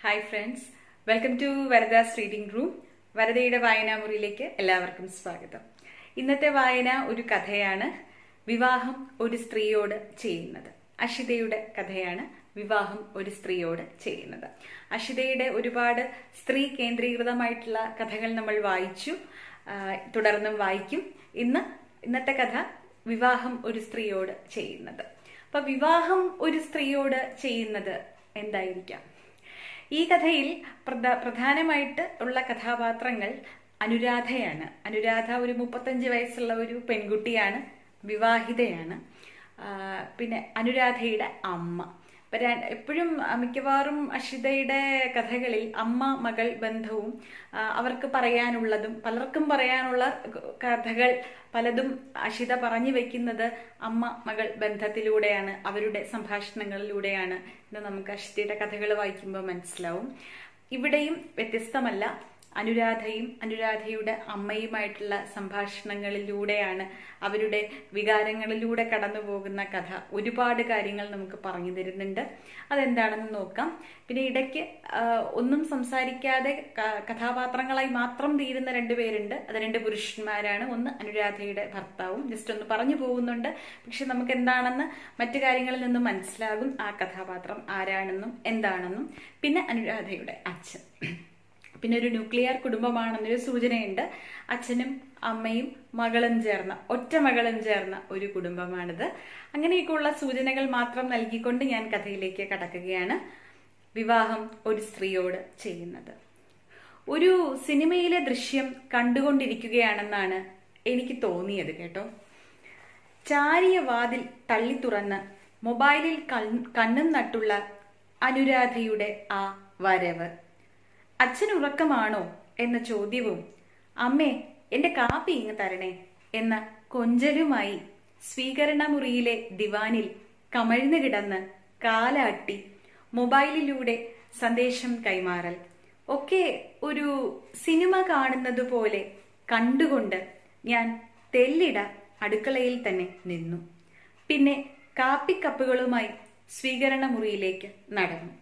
hi friends welcome to Varada's reading room വരദയുടെ വായനാമുറിയിലേക്ക് എല്ലാവർക്കും സ്വാഗതം ഇന്നത്തെ വായന ഒരു കഥയാണ് വിവാഹം ഒരു സ്ത്രീയോട് ചെയ്യുന്നത് അഷിതയുടെ കഥയാണ് വിവാഹം ഒരു സ്ത്രീയോട് ചെയ്യുന്നത് അഷിതയുടെ ഒരുപാട് സ്ത്രീ കേന്ദ്രീകൃതമായിട്ടുള്ള കഥകൾ നമ്മൾ വായിച്ചു ആ, തുടർന്നും വായിക്കും ഇന്ന് ഇന്നത്തെ കഥ വിവാഹം ഒരു സ്ത്രീയോട് ചെയ്യുന്നത് അപ്പൊ വിവാഹം ഒരു സ്ത്രീയോട് ചെയ്യുന്നത് എന്തായിരിക്കാം ഈ കഥയിൽ പ്രധ- പ്രധാനമായിട്ട് ഉള്ള കഥാപാത്രങ്ങൾ അനുരാധയാണ് അനുരാധ ഒരു മുപ്പത്തഞ്ച് വയസ്സുള്ള ഒരു പെൺകുട്ടിയാണ് വിവാഹിതയാണ് ആ, പിന്നെ അനുരാധയുടെ അമ്മ ഇപ്പൊ ര- എപ്പോഴും മിക്കവാറും അഷിതയുടെ കഥകളിൽ അമ്മ മകൾ ബന്ധവും ആ, അവർക്ക് പറയാനുള്ളതും പലർക്കും പറയാനുള്ള കഥകൾ പലതും അഷിത പറഞ്ഞു വെക്കുന്നത് അമ്മ മകൾ ബന്ധത്തിലൂടെയാണ് അവരുടെ സംഭാഷണങ്ങളിലൂടെയാണ് എന്ന് നമുക്ക് അഷിതയുടെ കഥകൾ വായിക്കുമ്പോൾ മനസ്സിലാവും ഇവിടെയും വ്യത്യസ്തമല്ല അനുരാധയും അനുരാധയുടെ അമ്മയുമായിട്ടുള്ള സംഭാഷണങ്ങളിലൂടെയാണ് അവരുടെ വികാരങ്ങളിലൂടെ കടന്നു പോകുന്ന കഥ ഒരുപാട് കാര്യങ്ങൾ നമുക്ക് പറഞ്ഞു തരുന്നുണ്ട് അതെന്താണെന്ന് നോക്കാം പിന്നെ ഇടയ്ക്ക് ആ, ഒന്നും സംസാരിക്കാതെ ക- കഥാപാത്രങ്ങളായി മാത്രം തീരുന്ന രണ്ടുപേരുണ്ട് അത് രണ്ട് പുരുഷന്മാരാണ് ഒന്ന് അനുരാധയുടെ ഭർത്താവും ജസ്റ്റ് ഒന്ന് പറഞ്ഞു പോകുന്നുണ്ട് പക്ഷെ നമുക്ക് എന്താണെന്ന് മറ്റു കാര്യങ്ങളിൽ നിന്നും മനസ്സിലാകും ആ കഥാപാത്രം ആരാണെന്നും എന്താണെന്നും പിന്നെ അനുരാധയുടെ അച്ഛൻ പിന്നെ ഒരു ന്യൂക്ലിയർ കുടുംബമാണെന്നൊരു സൂചനയുണ്ട് അച്ഛനും അമ്മയും മകളും ചേർന്ന ഒറ്റ മകളും ചേർന്ന ഒരു കുടുംബമാണിത് അങ്ങനെയൊക്കെയുള്ള സൂചനകൾ മാത്രം നൽകിക്കൊണ്ട് ഞാൻ കഥയിലേക്ക് കടക്കുകയാണ് വിവാഹം ഒരു സ്ത്രീയോട് ചെയ്യുന്നത് ഒരു സിനിമയിലെ ദൃശ്യം കണ്ടുകൊണ്ടിരിക്കുകയാണെന്നാണ് എനിക്ക് തോന്നിയത് കേട്ടോ ചാരിയ വാതിൽ തള്ളി തുറന്ന് മൊബൈലിൽ കൺ- കണ്ണും നട്ടുള്ള അനുരാധയുടെ ആ വരവ് അച്ഛൻ ഉറക്കമാണോ എന്ന ചോദ്യവും അമ്മേ എന്റെ കാപ്പി ഇങ്ങ് തരണേ എന്ന കൊഞ്ചലുമായി സ്വീകരണമുറിയിലെ ദിവാനിൽ കമഴ്ന്നു കിടന്ന് കാലാട്ടി മൊബൈലിലൂടെ സന്ദേശം കൈമാറൽ ഒക്കെ ഒരു സിനിമ കാണുന്നത് പോലെ കണ്ടുകൊണ്ട് ഞാൻ തെല്ലിട അടുക്കളയിൽ തന്നെ നിന്നു പിന്നെ കാപ്പിക്കപ്പുകളുമായി സ്വീകരണമുറിയിലേക്ക് നടന്നു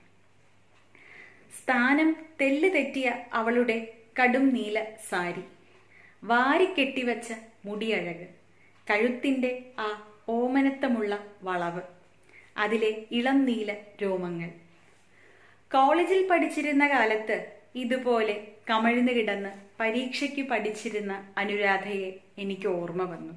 സ്ഥാനം തെല്ല് തെറ്റിയ അവളുടെ കടും നീല സാരി വാരിക്കെട്ടിവച്ച മുടിയഴക് കഴുത്തിന്റെ ആ ഓമനത്തമുള്ള വളവ് അതിലെ ഇളം നീല രോമങ്ങൾ കോളേജിൽ പഠിച്ചിരുന്ന കാലത്ത് ഇതുപോലെ കമഴ്ന്നു കിടന്ന് പരീക്ഷയ്ക്ക് പഠിച്ചിരുന്ന അനുരാധയെ എനിക്ക് ഓർമ്മ വന്നു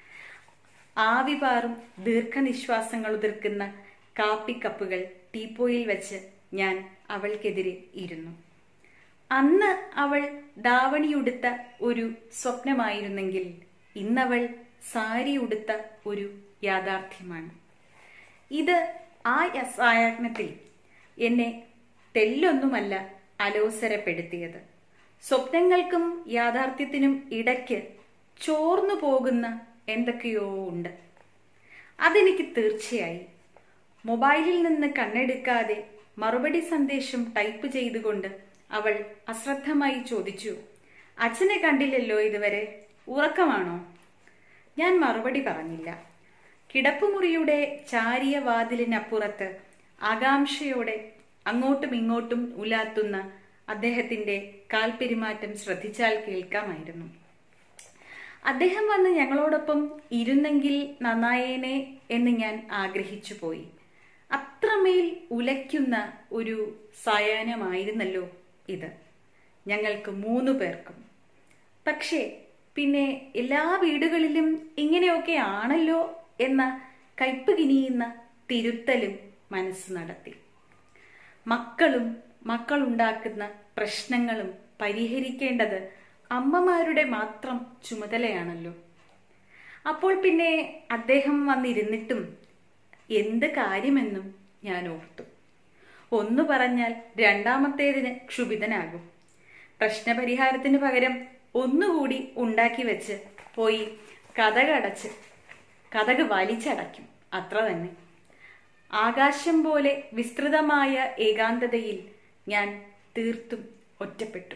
ആവിപാറും ദീർഘനിശ്വാസങ്ങൾ ഉതിർക്കുന്ന കാപ്പിക്കപ്പുകൾ ടീപ്പോയിൽ വെച്ച് ഞാൻ അവൾക്കെതിരെ ഇരുന്നു അന്ന് അവൾ ദാവണിയുടുത്ത ഒരു സ്വപ്നമായിരുന്നെങ്കിൽ ഇന്നവൾ സാരി ഉടുത്ത ഒരു യാഥാർത്ഥ്യമാണ് ഇത് ആ സായാജ്ഞത്തിൽ എന്നെ തെല്ലൊന്നുമല്ല അലോസരപ്പെടുത്തിയത് സ്വപ്നങ്ങൾക്കും യാഥാർത്ഥ്യത്തിനും ഇടയ്ക്ക് ചോർന്നു പോകുന്ന എന്തൊക്കെയോ ഉണ്ട് അതെനിക്ക് തീർച്ചയായി മൊബൈലിൽ നിന്ന് കണ്ണെടുക്കാതെ മറുപടി സന്ദേശം ടൈപ്പ് ചെയ്തുകൊണ്ട് അവൾ അശ്രദ്ധമായി ചോദിച്ചു അച്ഛനെ കണ്ടില്ലല്ലോ ഇതുവരെ ഉറക്കമാണോ ഞാൻ മറുപടി പറഞ്ഞില്ല കിടപ്പുമുറിയുടെ ചാരിയ വാതിലിനപ്പുറത്ത് ആകാംക്ഷയോടെ അങ്ങോട്ടും ഇങ്ങോട്ടും ഉലാത്തുന്ന അദ്ദേഹത്തിന്റെ കാൽപെരുമാറ്റം ശ്രദ്ധിച്ചാൽ കേൾക്കാമായിരുന്നു അദ്ദേഹം വന്ന് ഞങ്ങളോടൊപ്പം ഇരുന്നെങ്കിൽ നന്നായേനെ എന്ന് ഞാൻ ആഗ്രഹിച്ചു പോയി അത്രമേൽ ഉലയ്ക്കുന്ന ഒരു സായാഹ്നമായിരുന്നല്ലോ ഇത് ഞങ്ങൾക്ക് മൂന്നു പേർക്കും പക്ഷേ പിന്നെ എല്ലാ വീടുകളിലും ഇങ്ങനെയൊക്കെ ആണല്ലോ എന്ന കയ്പ് കിനിയുന്ന തിരുത്തലും മനസ്സ് നടത്തി മക്കളും മക്കളുണ്ടാക്കുന്ന പ്രശ്നങ്ങളും പരിഹരിക്കേണ്ടത് അമ്മമാരുടെ മാത്രം ചുമതലയാണല്ലോ അപ്പോൾ പിന്നെ അദ്ദേഹം വന്നിരുന്നിട്ടും എന്ത് കാര്യമെന്നും ഞാൻ ഓർത്തു ഒന്നു പറഞ്ഞാൽ രണ്ടാമത്തേതിന് ക്ഷുഭിതനാകും പ്രശ്നപരിഹാരത്തിന് പകരം ഒന്നുകൂടി ഉണ്ടാക്കി വെച്ച് പോയി കഥകടച്ച് കഥക് വലിച്ചടയ്ക്കും അത്ര തന്നെ ആകാശം പോലെ വിസ്തൃതമായ ഏകാന്തതയിൽ ഞാൻ തീർത്തും ഒറ്റപ്പെട്ടു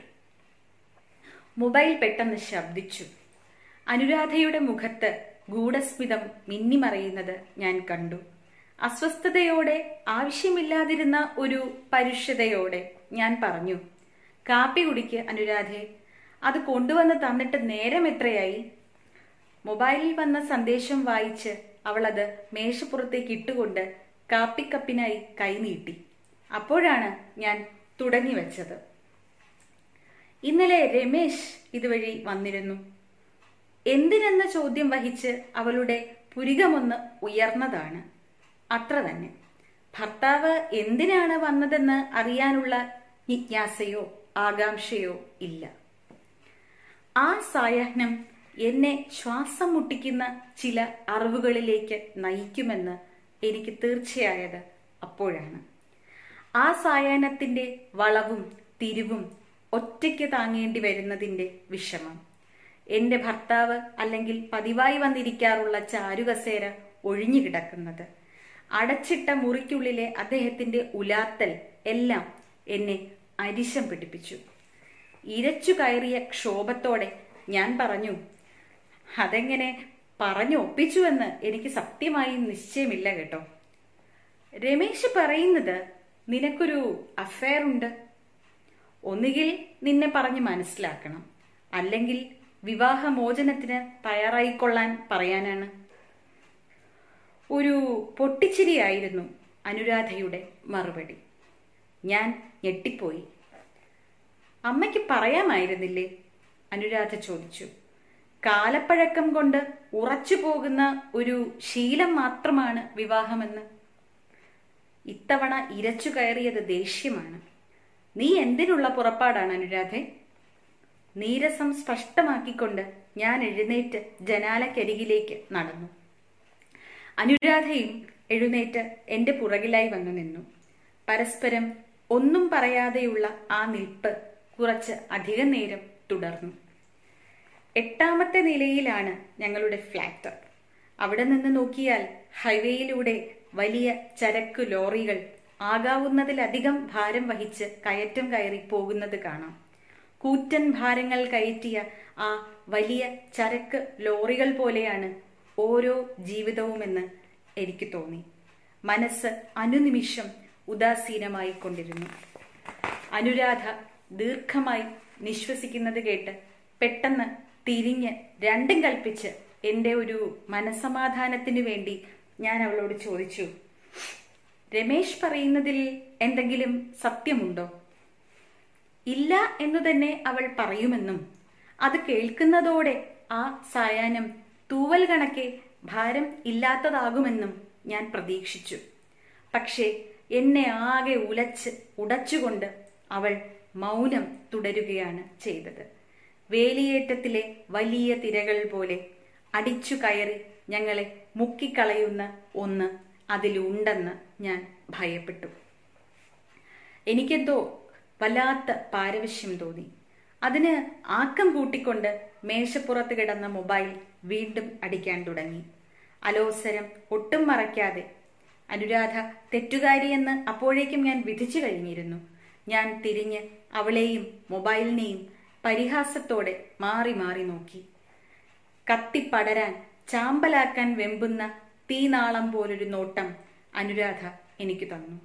മൊബൈൽ പെട്ടെന്ന് ശബ്ദിച്ചു അനുരാധയുടെ മുഖത്ത് ഗൂഢസ്മിതം മിന്നിമറയുന്നത് ഞാൻ കണ്ടു അസ്വസ്ഥതയോടെ ആവശ്യമില്ലാതിരുന്ന ഒരു പരുഷതയോടെ ഞാൻ പറഞ്ഞു കാപ്പി കുടിക്ക് അനുരാധെ അത് കൊണ്ടുവന്ന് തന്നിട്ട് നേരം എത്രയായി മൊബൈലിൽ വന്ന സന്ദേശം വായിച്ച് അവൾ അത് മേശപ്പുറത്തേക്ക് ഇട്ടുകൊണ്ട് കാപ്പിക്കപ്പിനായി കൈനീട്ടി അപ്പോഴാണ് ഞാൻ തുടങ്ങി വെച്ചത് ഇന്നലെ രമേശ് ഇതുവഴി വന്നിരുന്നു എന്തിനെന്ന ചോദ്യം വഹിച്ച് അവളുടെ പുരികമൊന്ന് ഉയർന്നതാണ് അത്ര തന്നെ ഭർത്താവ് എന്തിനാണ് വന്നതെന്ന് അറിയാനുള്ള ജിജ്ഞാസയോ ആകാംക്ഷയോ ഇല്ല ആ സായാഹ്നം എന്നെ ശ്വാസം മുട്ടിക്കുന്ന ചില അറിവുകളിലേക്ക് നയിക്കുമെന്ന് എനിക്ക് തീർച്ചയായത് അപ്പോഴാണ് ആ സായാഹ്നത്തിന്റെ വളവും തിരിവും ഒറ്റയ്ക്ക് താങ്ങേണ്ടി വരുന്നതിന്റെ വിഷമം എന്റെ ഭർത്താവ് അല്ലെങ്കിൽ പതിവായി വന്നിരിക്കാറുള്ള ചാരുകസേര ഒഴിഞ്ഞു കിടക്കുന്നത് അടച്ചിട്ട മുറിക്കുള്ളിലെ അദ്ദേഹത്തിന്റെ ഉലാത്തൽ എല്ലാം എന്നെ അരിശം പിടിപ്പിച്ചു ഇരച്ചു കയറിയ ക്ഷോഭത്തോടെ ഞാൻ പറഞ്ഞു അതെങ്ങനെ പറഞ്ഞു ഒപ്പിച്ചുവെന്ന് എനിക്ക് സത്യമായും നിശ്ചയമില്ല കേട്ടോ രമേശ് പറയുന്നത് നിനക്കൊരു അഫയർ ഉണ്ട് ഒന്നുകിൽ നിന്നെ പറഞ്ഞ് മനസ്സിലാക്കണം അല്ലെങ്കിൽ വിവാഹമോചനത്തിന് തയ്യാറായിക്കൊള്ളാൻ പറയാനാണ് ഒരു പൊട്ടിച്ചിരിയായിരുന്നു അനുരാധയുടെ മറുപടി ഞാൻ ഞെട്ടിപ്പോയി അമ്മയ്ക്ക് പറയാമായിരുന്നില്ലേ അനുരാധ ചോദിച്ചു കാലപ്പഴക്കം കൊണ്ട് ഉറച്ചു പോകുന്ന ഒരു ശീലം മാത്രമാണ് വിവാഹമെന്ന് ഇത്തവണ ഇരച്ചു കയറിയത് ദേഷ്യമാണ് നീ എന്തിനുള്ള പുറപ്പാടാണ് അനുരാധെ നീരസം സ്പഷ്ടമാക്കിക്കൊണ്ട് ഞാൻ എഴുന്നേറ്റ് ജനാലക്കരികിലേക്ക് നടന്നു അനുരാധയും എഴുന്നേറ്റ് എന്റെ പുറകിലായി വന്നു നിന്നു പരസ്പരം ഒന്നും പറയാതെയുള്ള ആ നിൽപ്പ് കുറച്ച് അധിക നേരം തുടർന്നു എട്ടാമത്തെ നിലയിലാണ് ഞങ്ങളുടെ ഫ്ലാറ്റ് അവിടെ നിന്ന് നോക്കിയാൽ ഹൈവേയിലൂടെ വലിയ ചരക്ക് ലോറികൾ ആകാവുന്നതിലധികം ഭാരം വഹിച്ച് കയറ്റം കയറി പോകുന്നത് കാണാം കൂറ്റൻ ഭാരങ്ങൾ കയറ്റിയ ആ വലിയ ചരക്ക് ലോറികൾ പോലെയാണ് ഓരോ ജീവിതവുമെന്ന് എനിക്ക് തോന്നി മനസ്സ് അനുനിമിഷം ഉദാസീനമായി കൊണ്ടിരുന്നു അനുരാധ ദീർഘമായി നിശ്വസിക്കുന്നത് കേട്ട് പെട്ടെന്ന് തിരിഞ്ഞ് രണ്ടും കൽപ്പിച്ച് എൻ്റെ ഒരു മനസമാധാനത്തിന് വേണ്ടി ഞാൻ അവളോട് ചോദിച്ചു രമേശ് പറയുന്നതിൽ എന്തെങ്കിലും സത്യമുണ്ടോ ഇല്ല എന്നു തന്നെ അവൾ പറയുമെന്നും അത് കേൾക്കുന്നതോടെ ആ സായാഹ്നം തൂവൽ കണക്കെ ഭാരം ഇല്ലാത്തതാകുമെന്നും ഞാൻ പ്രതീക്ഷിച്ചു പക്ഷേ എന്നെ ആകെ ഉലച്ച് ഉടച്ചുകൊണ്ട് അവൾ മൗനം തുടരുകയാണ് ചെയ്തത് വേലിയേറ്റത്തിലെ വലിയ തിരകൾ പോലെ അടിച്ചു കയറി ഞങ്ങളെ മുക്കിക്കളയുന്ന ഒന്ന് അതിലുണ്ടെന്ന് ഞാൻ ഭയപ്പെട്ടു എനിക്കെന്തോ വല്ലാത്ത പാരവശ്യം തോന്നി അതിന് ആക്കം കൂട്ടിക്കൊണ്ട് മേശപ്പുറത്ത് കിടന്ന മൊബൈൽ വീണ്ടും അടിക്കാൻ തുടങ്ങി അലോസരം ഒട്ടും മറയ്ക്കാതെ അനുരാധ തെറ്റുകാരിയെന്ന് അപ്പോഴേക്കും ഞാൻ വിധിച്ചു കഴിഞ്ഞിരുന്നു ഞാൻ തിരിഞ്ഞ് അവളെയും മൊബൈലിനെയും പരിഹാസത്തോടെ മാറി മാറി നോക്കി കത്തിപ്പടരാൻ ചാമ്പലാക്കാൻ വെമ്പുന്ന തീനാളം പോലൊരു നോട്ടം അനുരാധ എനിക്ക് തന്നു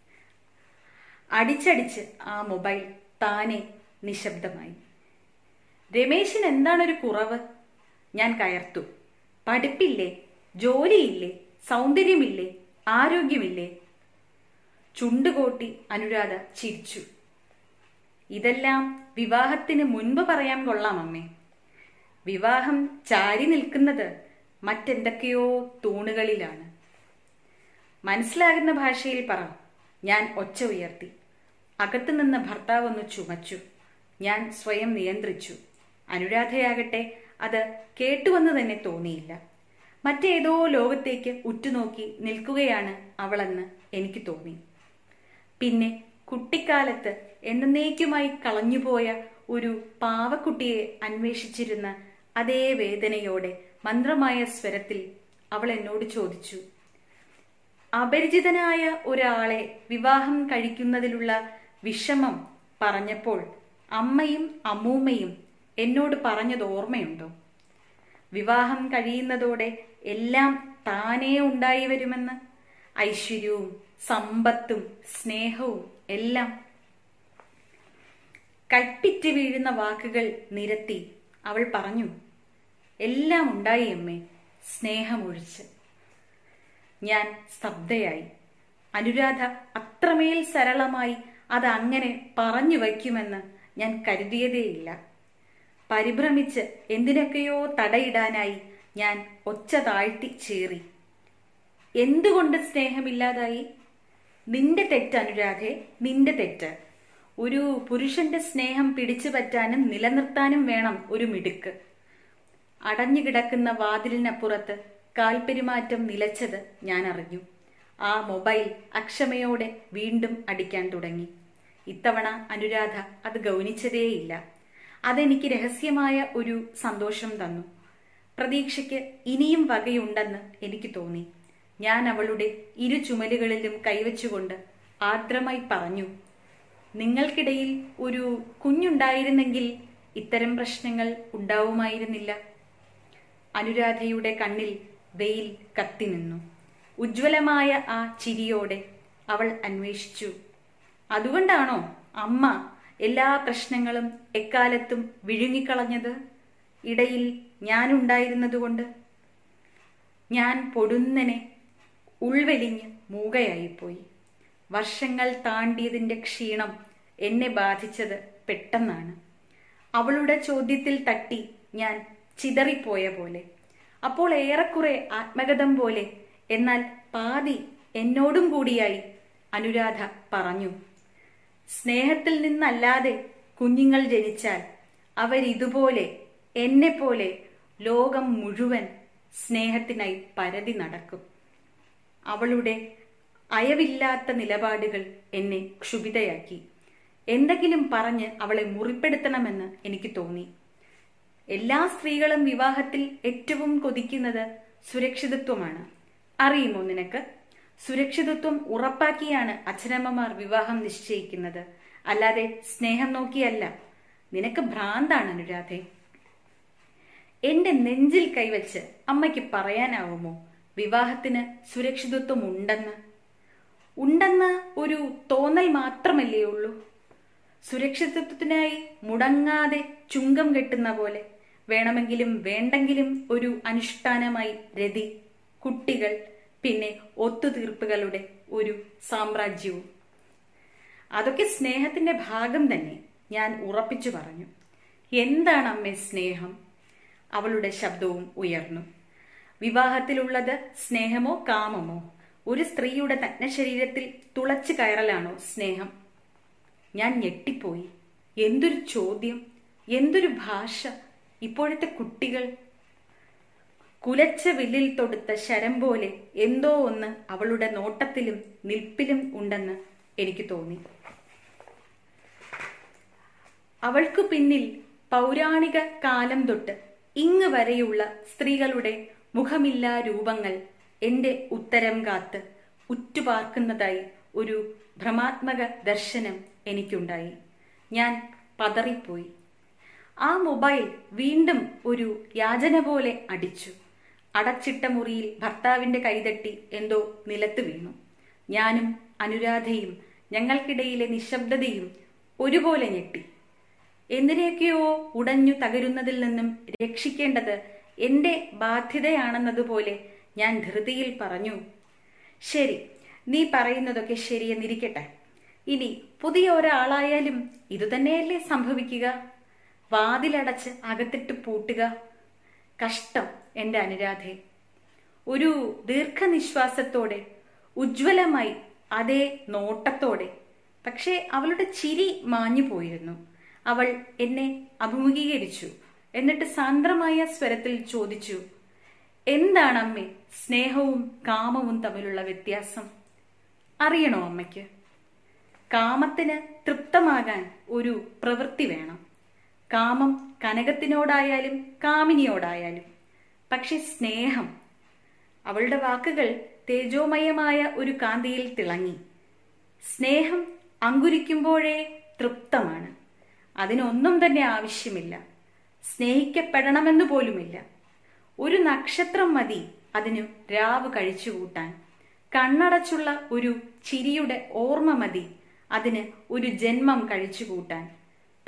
അടിച്ചടിച്ച് ആ മൊബൈൽ താനെ നിശബ്ദമായി രമേശിന് എന്താണൊരു കുറവ് ഞാൻ കയർത്തു പഠിപ്പില്ലേ ജോലിയില്ലേ സൗന്ദര്യമില്ലേ ആരോഗ്യമില്ലേ ചുണ്ടുകോട്ടി അനുരാധ ചിരിച്ചു ഇതെല്ലാം വിവാഹത്തിന് മുൻപ് പറയാൻ കൊള്ളാം അമ്മേ വിവാഹം ചാരി നിൽക്കുന്നത് മറ്റെന്തൊക്കെയോ തൂണുകളിലാണ് മനസ്സിലാകുന്ന ഭാഷയിൽ പറ ഞാൻ ഒച്ച ഉയർത്തി അകത്തു നിന്ന് ഭർത്താവ് ഒന്ന് ചുമച്ചു ഞാൻ സ്വയം നിയന്ത്രിച്ചു അനുരാധയാകട്ടെ അത് കേട്ടുവെന്ന് തന്നെ തോന്നിയില്ല മറ്റേതോ ലോകത്തേക്ക് ഉറ്റുനോക്കി നിൽക്കുകയാണ് അവളെന്ന് എനിക്ക് തോന്നി പിന്നെ കുട്ടിക്കാലത്ത് എന്നേക്കുമായി കളഞ്ഞുപോയ ഒരു പാവക്കുട്ടിയെ അന്വേഷിച്ചിരുന്ന അതേ വേദനയോടെ മന്ത്രമായ സ്വരത്തിൽ അവൾ എന്നോട് ചോദിച്ചു അപരിചിതനായ ഒരാളെ വിവാഹം കഴിക്കുന്നതിലുള്ള വിഷമം പറഞ്ഞപ്പോൾ അമ്മയും അമ്മൂമ്മയും എന്നോട് പറഞ്ഞത് ഓർമ്മയുണ്ടോ വിവാഹം കഴിയുന്നതോടെ എല്ലാം താനേ ഉണ്ടായി വരുമെന്ന് ഐശ്വര്യവും സമ്പത്തും സ്നേഹവും എല്ലാം കട്ടിറ്റ് വീഴുന്ന വാക്കുകൾ നിരത്തി അവൾ പറഞ്ഞു എല്ലാം ഉണ്ടായി അമ്മേ സ്നേഹമൊഴിച്ച് ഞാൻ സ്തബ്ധയായി അനുരാധ അത്രമേൽ സരളമായി അത് അങ്ങനെ പറഞ്ഞു വയ്ക്കുമെന്ന് ഞാൻ കരുതിയതേയില്ല പരിഭ്രമിച്ച് എന്തിനൊക്കെയോ തടയിടാനായി ഞാൻ ഒച്ച താഴ്ത്തി ചേറി എന്തുകൊണ്ട് സ്നേഹമില്ലാതായി നിന്റെ തെറ്റ് അനുരാധെ നിന്റെ തെറ്റ് ഒരു പുരുഷന്റെ സ്നേഹം പിടിച്ചു പറ്റാനും നിലനിർത്താനും വേണം ഒരു മിടുക്ക് അടഞ്ഞുകിടക്കുന്ന വാതിലിനപ്പുറത്ത് കാൽപെരുമാറ്റം നിലച്ചത് ഞാൻ അറിഞ്ഞു ആ മൊബൈൽ അക്ഷമയോടെ വീണ്ടും അടിക്കാൻ തുടങ്ങി ഇത്തവണ അനുരാധ അത് ഗൗനിച്ചതേയില്ല അതെനിക്ക് രഹസ്യമായ ഒരു സന്തോഷം തന്നു പ്രതീക്ഷയ്ക്ക് ഇനിയും വകയുണ്ടെന്ന് എനിക്ക് തോന്നി ഞാൻ അവളുടെ ഇരു ചുമലുകളിലും കൈവച്ചുകൊണ്ട് ആർദ്രമായി പറഞ്ഞു നിങ്ങൾക്കിടയിൽ ഒരു കുഞ്ഞുണ്ടായിരുന്നെങ്കിൽ ഇത്തരം പ്രശ്നങ്ങൾ ഉണ്ടാവുമായിരുന്നില്ല അനുരാധയുടെ കണ്ണിൽ വെയിൽ കത്തി നിന്നു ഉജ്ജ്വലമായ ആ ചിരിയോടെ അവൾ അന്വേഷിച്ചു അതുകൊണ്ടാണോ അമ്മ എല്ലാ പ്രശ്നങ്ങളും എക്കാലത്തും വിഴുങ്ങിക്കളഞ്ഞത് ഇടയിൽ ഞാനുണ്ടായിരുന്നതുകൊണ്ട് ഞാൻ പൊടുന്നനെ ഉൾവലിഞ്ഞ് മൂകയായിപ്പോയി വർഷങ്ങൾ താണ്ടിയതിന്റെ ക്ഷീണം എന്നെ ബാധിച്ചത് പെട്ടെന്നാണ് അവളുടെ ചോദ്യത്തിൽ തട്ടി ഞാൻ ചിതറിപ്പോയ പോലെ അപ്പോൾ ഏറെക്കുറെ ആത്മഗതം പോലെ എന്നാൽ പാതി എന്നോടും കൂടിയായി അനുരാധ പറഞ്ഞു സ്നേഹത്തിൽ നിന്നല്ലാതെ കുഞ്ഞുങ്ങൾ ജനിച്ചാൽ അവരിതുപോലെ എന്നെ പോലെ ലോകം മുഴുവൻ സ്നേഹത്തിനായി പരതി നടക്കും അവളുടെ അയവില്ലാത്ത നിലപാടുകൾ എന്നെ ക്ഷുഭിതയാക്കി എന്തെങ്കിലും പറഞ്ഞ് അവളെ മുറിപ്പെടുത്തണമെന്ന് എനിക്ക് തോന്നി എല്ലാ സ്ത്രീകളും വിവാഹത്തിൽ ഏറ്റവും കൊതിക്കുന്നത് സുരക്ഷിതത്വമാണ് അറിയുമോ നിനക്ക് സുരക്ഷിതത്വം ഉറപ്പാക്കിയാണ് അച്ഛനമ്മമാർ വിവാഹം നിശ്ചയിക്കുന്നത് അല്ലാതെ സ്നേഹം നോക്കിയല്ല നിനക്ക് ഭ്രാന്താണ് അനുരാധെ എന്റെ നെഞ്ചിൽ കൈവച്ച് അമ്മയ്ക്ക് പറയാനാവുമോ വിവാഹത്തിന് സുരക്ഷിതത്വം ഉണ്ടെന്ന് ഉണ്ടെന്ന ഒരു തോന്നൽ മാത്രമല്ലേ ഉള്ളൂ സുരക്ഷിതത്വത്തിനായി മുടങ്ങാതെ ചുങ്കം കെട്ടുന്ന പോലെ വേണമെങ്കിലും വേണ്ടെങ്കിലും ഒരു അനുഷ്ഠാനമായി രതി കുട്ടികൾ പിന്നെ ഒത്തുതീർപ്പുകളുടെ ഒരു സാമ്രാജ്യവും അതൊക്കെ സ്നേഹത്തിന്റെ ഭാഗം തന്നെ ഞാൻ ഉറപ്പിച്ചു പറഞ്ഞു എന്താണ് അമ്മേ സ്നേഹം അവളുടെ ശബ്ദവും ഉയർന്നു വിവാഹത്തിലുള്ളത് സ്നേഹമോ കാമമോ ഒരു സ്ത്രീയുടെ നഗ്നശരീരത്തിൽ തുളച്ചു കയറലാണോ സ്നേഹം ഞാൻ ഞെട്ടിപ്പോയി എന്തൊരു ചോദ്യം എന്തൊരു ഭാഷ ഇപ്പോഴത്തെ കുട്ടികൾ കുലച്ച വില്ലിൽ തൊടുത്ത ശരം പോലെ എന്തോ ഒന്ന് അവളുടെ നോട്ടത്തിലും നിൽപ്പിലും ഉണ്ടെന്ന് എനിക്ക് തോന്നി അവൾക്കു പിന്നിൽ പൗരാണിക കാലം തൊട്ട് ഇങ്ങ് വരെയുള്ള സ്ത്രീകളുടെ മുഖമില്ലാ രൂപങ്ങൾ എന്റെ ഉത്തരം കാത്ത് ഉറ്റുപാർക്കുന്നതായി ഒരു ഭ്രമാത്മക ദർശനം എനിക്കുണ്ടായി ഞാൻ പതറിപ്പോയി ആ മൊബൈൽ വീണ്ടും ഒരു യാചന പോലെ അടിച്ചു അടച്ചിട്ട മുറിയിൽ ഭർത്താവിന്റെ കൈതട്ടി എന്തോ നിലത്ത് വീണു ഞാനും അനുരാധയും ഞങ്ങൾക്കിടയിലെ നിശബ്ദതയും ഒരുപോലെ ഞെട്ടി എന്തിനെയൊക്കെയോ ഉടഞ്ഞു തകരുന്നതിൽ നിന്നും രക്ഷിക്കേണ്ടത് എന്റെ ബാധ്യതയാണെന്നതുപോലെ ഞാൻ ധൃതിയിൽ പറഞ്ഞു ശരി നീ പറയുന്നതൊക്കെ ശരിയെന്നിരിക്കട്ടെ ഇനി പുതിയ ഒരാളായാലും ഇതുതന്നെയല്ലേ സംഭവിക്കുക വാതിലടച്ച് അകത്തിട്ട് പൂട്ടുക കഷ്ടം എന്റെ അനുരാധെ ഒരു ദീർഘനിശ്വാസത്തോടെ ഉജ്ജ്വലമായി അതേ നോട്ടത്തോടെ പക്ഷേ അവളുടെ ചിരി മാഞ്ഞു പോയിരുന്നു അവൾ എന്നെ അഭിമുഖീകരിച്ചു എന്നിട്ട് സാന്ദ്രമായ സ്വരത്തിൽ ചോദിച്ചു എന്താണ് അമ്മേ സ്നേഹവും കാമവും തമ്മിലുള്ള വ്യത്യാസം അറിയണോ അമ്മയ്ക്ക് കാമത്തിന് തൃപ്തമാകാൻ ഒരു പ്രവൃത്തി വേണം കാമം കനകത്തിനോടായാലും കാമിനിയോടായാലും പക്ഷെ സ്നേഹം അവളുടെ വാക്കുകൾ തേജോമയമായ ഒരു കാന്തിയിൽ തിളങ്ങി സ്നേഹം അങ്കുരിക്കുമ്പോഴേ തൃപ്തമാണ് അതിനൊന്നും തന്നെ ആവശ്യമില്ല സ്നേഹിക്കപ്പെടണമെന്ന് പോലുമില്ല ഒരു നക്ഷത്രം മതി അതിനു രാവ് കഴിച്ചുകൂട്ടാൻ കണ്ണടച്ചുള്ള ഒരു ചിരിയുടെ ഓർമ്മ മതി അതിന് ഒരു ജന്മം കഴിച്ചുകൂട്ടാൻ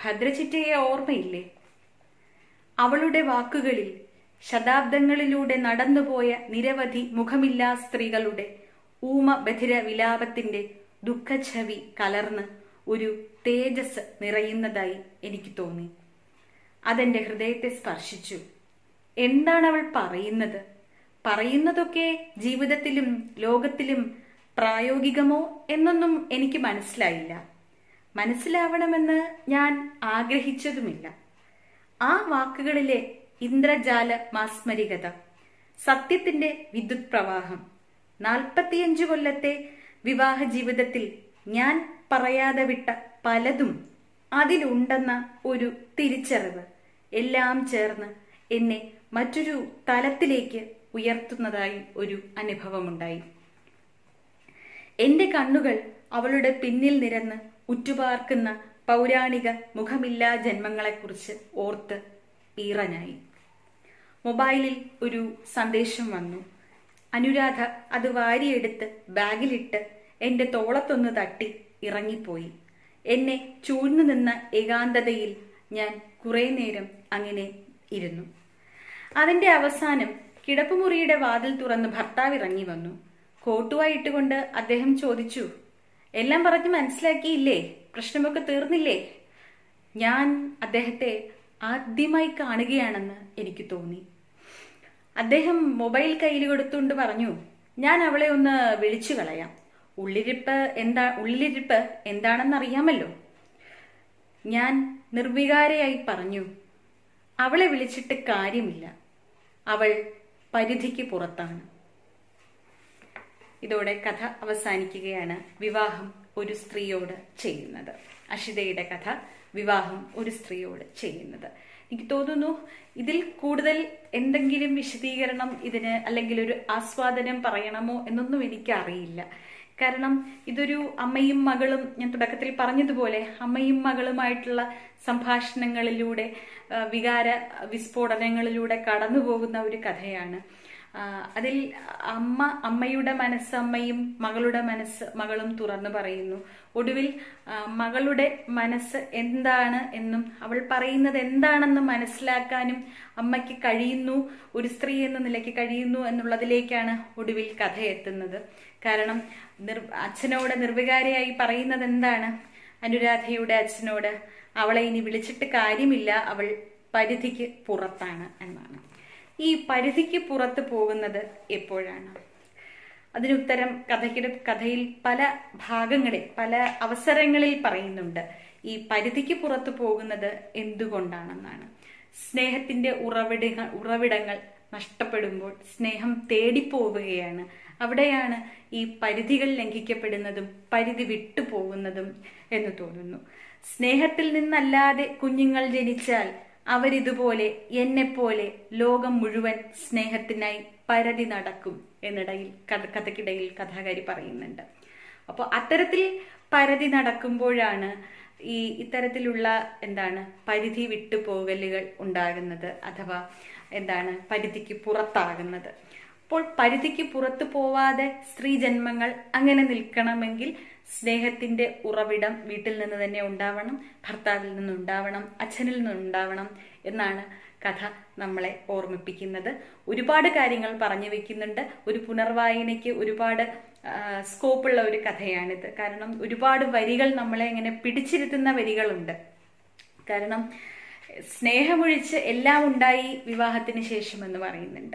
ഭദ്രചിറ്റയെ ഓർമ്മയില്ലേ അവളുടെ വാക്കുകളിൽ ശതാബ്ദങ്ങളിലൂടെ നടന്നുപോയ നിരവധി മുഖമില്ലാ സ്ത്രീകളുടെ ഊമ ബധിര വിലാപത്തിന്റെ ദുഃഖഛവി കലർന്ന് ഒരു തേജസ് നിറയുന്നതായി എനിക്ക് തോന്നി അതെന്റെ ഹൃദയത്തെ സ്പർശിച്ചു എന്താണ് അവൾ പറയുന്നത് പറയുന്നതൊക്കെ ജീവിതത്തിലും ലോകത്തിലും പ്രായോഗികമോ എന്നൊന്നും എനിക്ക് മനസ്സിലായില്ല മനസ്സിലാവണമെന്ന് ഞാൻ ആഗ്രഹിച്ചതുമില്ല ആ വാക്കുകളിലെ ഇന്ദ്രജാല മാസ്മരികത സത്യത്തിന്റെ വിദ്യുത് പ്രവാഹം നാൽപ്പത്തിയഞ്ചു കൊല്ലത്തെ വിവാഹ ജീവിതത്തിൽ ഞാൻ പറയാതെ വിട്ട പലതും അതിലുണ്ടെന്ന ഒരു തിരിച്ചറിവ് എല്ലാം ചേർന്ന് എന്നെ മറ്റൊരു തലത്തിലേക്ക് ഉയർത്തുന്നതായി ഒരു അനുഭവമുണ്ടായി എന്റെ കണ്ണുകൾ അവളുടെ പിന്നിൽ നിരന്ന് ഉറ്റുപാർക്കുന്ന പൗരാണിക മുഖമില്ലാ ജന്മങ്ങളെക്കുറിച്ച് ഓർത്ത് ഈറനായി മൊബൈലിൽ ഒരു സന്ദേശം വന്നു അനുരാധ അത് വാരിയെടുത്ത് ബാഗിലിട്ട് എന്റെ തോളത്തൊന്ന് തട്ടി ഇറങ്ങിപ്പോയി എന്നെ ചൂഴ്ന്നു നിന്ന ഏകാന്തതയിൽ ഞാൻ കുറെ നേരം അങ്ങനെ ഇരുന്നു അതിന്റെ അവസാനം കിടപ്പുമുറിയുടെ വാതിൽ തുറന്ന് ഭർത്താവ് ഇറങ്ങി വന്നു കോട്ടുവായി ഇട്ടുകൊണ്ട് അദ്ദേഹം ചോദിച്ചു എല്ലാം പറഞ്ഞ് മനസ്സിലാക്കിയില്ലേ പ്രശ്നമൊക്കെ തീർന്നില്ലേ ഞാൻ അദ്ദേഹത്തെ ആദ്യമായി കാണുകയാണെന്ന് എനിക്ക് തോന്നി അദ്ദേഹം മൊബൈൽ കയ്യിൽ കൊടുത്തുകൊണ്ട് പറഞ്ഞു ഞാൻ അവളെ ഒന്ന് വിളിച്ചു കളയാം ഉള്ളിരിപ്പ് എന്താ ഉള്ളിലിരിപ്പ് എന്താണെന്ന് അറിയാമല്ലോ ഞാൻ നിർവികാരയായി പറഞ്ഞു അവളെ വിളിച്ചിട്ട് കാര്യമില്ല അവൾ പരിധിക്ക് പുറത്താണ് ഇതോടെ കഥ അവസാനിക്കുകയാണ് വിവാഹം ഒരു സ്ത്രീയോട് ചെയ്യുന്നത് അഷിതയുടെ കഥ വിവാഹം ഒരു സ്ത്രീയോട് ചെയ്യുന്നത് എനിക്ക് തോന്നുന്നു ഇതിൽ കൂടുതൽ എന്തെങ്കിലും വിശദീകരണം ഇതിന് അല്ലെങ്കിൽ ഒരു ആസ്വാദനം പറയണമോ എന്നൊന്നും എനിക്ക് അറിയില്ല കാരണം ഇതൊരു അമ്മയും മകളും ഞാൻ തുടക്കത്തിൽ പറഞ്ഞതുപോലെ അമ്മയും മകളുമായിട്ടുള്ള സംഭാഷണങ്ങളിലൂടെ ആ, വികാര വിസ്ഫോടനങ്ങളിലൂടെ കടന്നു പോകുന്ന ഒരു കഥയാണ് ആ, അതിൽ അമ്മ അമ്മയുടെ മനസ്സ് അമ്മയും മകളുടെ മനസ്സ് മകളും തുറന്നു പറയുന്നു ഒടുവിൽ ആ, മകളുടെ മനസ്സ് എന്താണ് എന്നും അവൾ പറയുന്നത് എന്താണെന്ന് മനസ്സിലാക്കാനും അമ്മയ്ക്ക് കഴിയുന്നു ഒരു സ്ത്രീ എന്ന നിലയ്ക്ക് കഴിയുന്നു എന്നുള്ളതിലേക്കാണ് ഒടുവിൽ കഥ എത്തുന്നത് കാരണം നിർ അച്ഛനോട് നിർവികാരയായി പറയുന്നത് എന്താണ് അനുരാധയുടെ അച്ഛനോട് അവളെ ഇനി വിളിച്ചിട്ട് കാര്യമില്ല അവൾ പരിധിക്ക് പുറത്താണ് എന്നാണ് ഈ പരിധിക്ക് പുറത്ത് പോകുന്നത് എപ്പോഴാണ് അതിനുത്തരം കഥയ്ക്ക് കഥയിൽ പല ഭാഗങ്ങളിൽ പല അവസരങ്ങളിൽ പറയുന്നുണ്ട് ഈ പരിധിക്ക് പുറത്ത് പോകുന്നത് എന്തുകൊണ്ടാണെന്നാണ് സ്നേഹത്തിന്റെ ഉറവിടങ്ങൾ ഉറവിടങ്ങൾ നഷ്ടപ്പെടുമ്പോൾ സ്നേഹം തേടിപ്പോവുകയാണ് അവിടെയാണ് ഈ പരിധികൾ ലംഘിക്കപ്പെടുന്നതും പരിധി വിട്ടുപോകുന്നതും എന്ന് തോന്നുന്നു സ്നേഹത്തിൽ നിന്നല്ലാതെ കുഞ്ഞുങ്ങൾ ജനിച്ചാൽ അവരിതുപോലെ എന്നെപ്പോലെ ലോകം മുഴുവൻ സ്നേഹത്തിനായി പരതി നടക്കും എന്നിടയിൽ കഥ കഥയ്ക്കിടയിൽ കഥാകാരി പറയുന്നുണ്ട് അപ്പോൾ അത്തരത്തിൽ പരതി നടക്കുമ്പോഴാണ് ഈ ഇത്തരത്തിലുള്ള എന്താണ് പരിധി വിട്ടുപോകലുകൾ ഉണ്ടാകുന്നത് അഥവാ എന്താണ് പരിധിക്ക് പുറത്താകുന്നത് അപ്പോൾ പരിധിക്ക് പുറത്തു പോവാതെ സ്ത്രീ ജന്മങ്ങൾ അങ്ങനെ നിൽക്കണമെങ്കിൽ സ്നേഹത്തിന്റെ ഉറവിടം വീട്ടിൽ നിന്ന് തന്നെ ഉണ്ടാവണം ഭർത്താവിൽ നിന്നുണ്ടാവണം അച്ഛനിൽ നിന്നുണ്ടാവണം എന്നാണ് കഥ നമ്മളെ ഓർമ്മിപ്പിക്കുന്നത് ഒരുപാട് കാര്യങ്ങൾ പറഞ്ഞു വെക്കുന്നുണ്ട് ഒരു പുനർവായനയ്ക്ക് ഒരുപാട് ആ, സ്കോപ്പുള്ള ഒരു കഥയാണിത് കാരണം ഒരുപാട് വരികൾ നമ്മളെ ഇങ്ങനെ പിടിച്ചിരുത്തുന്ന വരികളുണ്ട് കാരണം സ്നേഹമൊഴിച്ച് എല്ലാം ഉണ്ടായി വിവാഹത്തിന് ശേഷം എന്ന് പറയുന്നുണ്ട്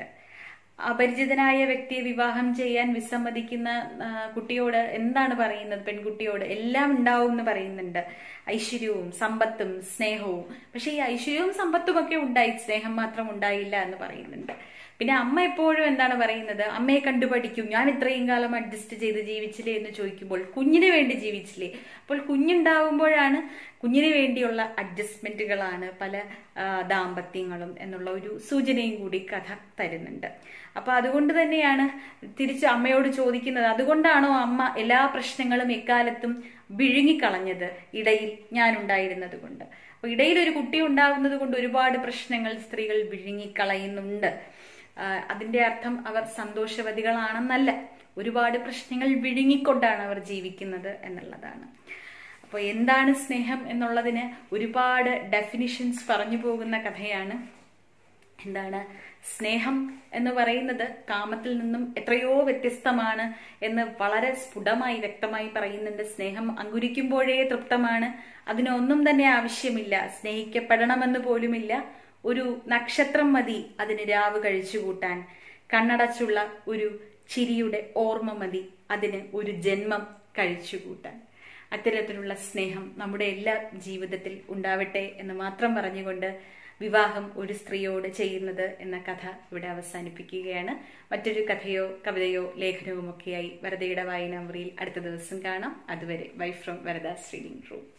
അപരിചിതനായ വ്യക്തിയെ വിവാഹം ചെയ്യാൻ വിസമ്മതിക്കുന്ന ആ, കുട്ടിയോട് എന്താണ് പറയുന്നത് പെൺകുട്ടിയോട് എല്ലാം ഉണ്ടാവും എന്ന് പറയുന്നുണ്ട് ഐശ്വര്യവും സമ്പത്തും സ്നേഹവും പക്ഷെ ഈ ഐശ്വര്യവും സമ്പത്തും ഒക്കെ ഉണ്ടായി സ്നേഹം മാത്രം ഉണ്ടായില്ല എന്ന് പറയുന്നുണ്ട് പിന്നെ അമ്മ എപ്പോഴും എന്താണ് പറയുന്നത് അമ്മയെ കണ്ടുപഠിക്കും ഞാൻ ഇത്രയും കാലം അഡ്ജസ്റ്റ് ചെയ്ത് ജീവിച്ചില്ലേ എന്ന് ചോദിക്കുമ്പോൾ കുഞ്ഞിന് വേണ്ടി ജീവിച്ചില്ലേ അപ്പോൾ കുഞ്ഞുണ്ടാവുമ്പോഴാണ് കുഞ്ഞിന് വേണ്ടിയുള്ള അഡ്ജസ്റ്റ്മെന്റുകളാണ് പല ആ, ദാമ്പത്യങ്ങളും എന്നുള്ള ഒരു സൂചനയും കൂടി കഥ തരുന്നുണ്ട് അപ്പൊ അതുകൊണ്ട് തന്നെയാണ് തിരിച്ച് അമ്മയോട് ചോദിക്കുന്നത് അതുകൊണ്ടാണോ അമ്മ എല്ലാ പ്രശ്നങ്ങളും എക്കാലത്തും വിഴുങ്ങിക്കളഞ്ഞത് ഇടയിൽ ഞാൻ ഉണ്ടായിരുന്നത് കൊണ്ട് അപ്പൊ ഇടയിൽ ഒരു കുട്ടി ഉണ്ടാകുന്നത് കൊണ്ട് ഒരുപാട് പ്രശ്നങ്ങൾ സ്ത്രീകൾ വിഴുങ്ങിക്കളയുന്നുണ്ട് ആ, അതിന്റെ അർത്ഥം അവർ സന്തോഷവതികളാണെന്നല്ല ഒരുപാട് പ്രശ്നങ്ങൾ വിഴുങ്ങിക്കൊണ്ടാണ് അവർ ജീവിക്കുന്നത് എന്നുള്ളതാണ് അപ്പോൾ എന്താണ് സ്നേഹം എന്നുള്ളതിന് ഒരുപാട് ഡെഫിനിഷൻസ് പറഞ്ഞു പോകുന്ന കഥയാണ് എന്താണ് സ്നേഹം എന്ന് പറയുന്നത് കാമത്തിൽ നിന്നും എത്രയോ വ്യത്യസ്തമാണ് എന്ന് വളരെ സ്ഫുടമായി വ്യക്തമായി പറയുന്നുണ്ട് സ്നേഹം അങ്കുരിക്കുമ്പോഴേ തൃപ്തമാണ് അതിനൊന്നും തന്നെ ആവശ്യമില്ല സ്നേഹിക്കപ്പെടണമെന്ന് പോലുമില്ല ഒരു നക്ഷത്രം മതി അതിന് രാവ് കഴിച്ചുകൂട്ടാൻ കണ്ണടച്ചുള്ള ഒരു ചിരിയുടെ ഓർമ്മ മതി അതിന് ഒരു ജന്മം കഴിച്ചുകൂട്ടാൻ അത്തരത്തിലുള്ള സ്നേഹം നമ്മുടെ എല്ലാ ജീവിതത്തിൽ ഉണ്ടാവട്ടെ എന്ന് മാത്രം പറഞ്ഞുകൊണ്ട് വിവാഹം ഒരു സ്ത്രീയോട് ചെയ്യുന്നത് എന്ന കഥ ഇവിടെ അവസാനിപ്പിക്കുകയാണ് മറ്റൊരു കഥയോ കവിതയോ ലേഖനവും ഒക്കെയായി വരദയുടെ വായനാമുറിയിൽ അടുത്ത ദിവസം കാണാം അതുവരെ bye from Varada reading room